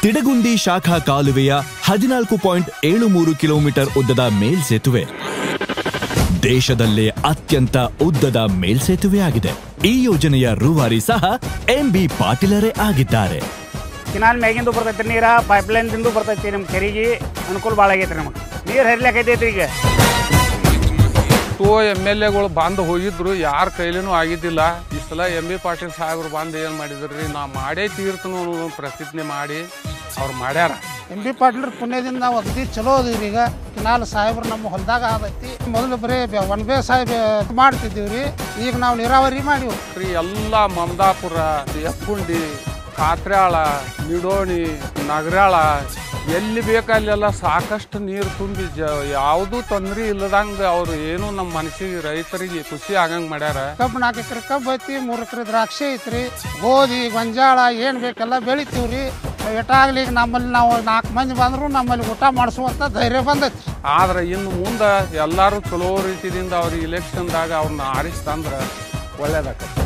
ತಿಡಗುಂದಿ ಶಾಖಾ ಕಾಲುವೆಯ ಹದಿನಾಲ್ಕು ಪಾಯಿಂಟ್ ಏಳು ಮೂರು ಕಿಲೋಮೀಟರ್ ಉದ್ದದ ಮೇಲ್ಸೇತುವೆ ದೇಶದಲ್ಲೇ ಅತ್ಯಂತ ಉದ್ದದ ಮೇಲ್ಸೇತುವೆಯಾಗಿದೆ ಈ ಯೋಜನೆಯ ರೂವಾರಿ ಸಹ ಎಂಬಿ ಪಾಟೀಲರೇ ಆಗಿದ್ದಾರೆ ಕಿನಾಲ್ ಮ್ಯಾಗಿಂದು ಬರ್ತೈತಿ ನೀರ ಪೈಪ್ಲೈನ್ದಿಂದ ಬರ್ತೈತಿ ನಮ್ಮ ಕೆರೆಗೆ ಅನುಕೂಲ ಭಾಳ ಆಗೈತಿ ನಮಗೆ ನೀರು ಹರಿಲಾಕೈತೈತಿ ಈಗ ಟೂ ಎಮ್ ಎಲ್ ಎಗಳು ಬಂದು ಹೋಗಿದ್ರು ಯಾರ ಕೈಲಿನೂ ಆಗಿದ್ದಿಲ್ಲ ಈ ಸಲ ಎಂ ಬಿ ಪಾಟೀಲ್ ಸಾಹೇಬ್ರು ಬಂದು ಏನು ಮಾಡಿದ್ರಿ ನಾ ಮಾಡೇ ತೀರ್ತನು ಅನ್ನೋದು ಪ್ರತಿಜ್ಞೆ ಮಾಡಿ ಅವ್ರು ಮಾಡ್ಯಾರ ಎಂ ಬಿ ಪಾಟೀಲ್ರ ಪುಣ್ಯದಿಂದ ನಾವು ಅಗದಿ ಚಲೋ ಅದೀವಿ ಈಗ ಕಿನಾಲ್ ಸಾಹೇಬ್ರು ನಮ್ಮ ಹೊಲದಾಗ ಆದೈತಿ ಮೊದಲು ಬರೀ ಬೆ- ಒನ್ ಬೇ ಸಾಹೇಬ್ ಮಾಡ್ತಿದ್ದೀವಿ ರೀ ಈಗ ನಾವು ನೀರಾವರಿ ಮಾಡಿವಿ ರೀ ಎಲ್ಲ ಮಮದಾಪುರ ಎಪ್ಪುಂಡಿ ಕಾತ್ರ್ಯಾಳ ನಿಡೋಣಿ ನಗರಾಳ ಎಲ್ಲಿ ಬೇಕಲ್ಲೆಲ್ಲ ಸಾಕಷ್ಟು ನೀರು ತುಂಬಿ ಜ ಯಾವುದೂ ತೊಂದರೆ ಇಲ್ಲದಂಗೆ ಅವರು ಏನು ನಮ್ಮ ಮನಸ್ಸಿಗೆ ರೈತರಿಗೆ ಖುಷಿ ಆಗಂಗೆ ಮಾಡ್ಯಾರ ಕಬ್ಬು ನಾಲ್ಕು ಎಕರೆ ಕಬ್ಬು ಐತಿ ಮೂರು ಎಕರೆ ದ್ರಾಕ್ಷಿ ಐತ್ರಿ ಗೋಧಿ ಗೊಂಜಾಳ ಏನು ಬೇಕೆಲ್ಲ ಬೆಳಿತೀವಿ ರೀ ಎಷ್ಟಾಗ್ಲಿ ಈಗ ನಮ್ಮಲ್ಲಿ ನಾವು ನಾಲ್ಕು ಮಂದಿ ಬಂದ್ರು ನಮ್ಮಲ್ಲಿ ಊಟ ಮಾಡಿಸುವಂಥ ಧೈರ್ಯ ಬಂದೈತಿ ಆದ್ರೆ ಇನ್ನು ಮುಂದೆ ಎಲ್ಲರೂ ಚಲೋ ರೀತಿಯಿಂದ ಅವ್ರಿಗೆ ಇಲೆಕ್ಷನ್ದಾಗ ಅವ್ರನ್ನ ಆರಿಸ್ತಂದ್ರೆ ಒಳ್ಳೇದಾಗತ್ತೆ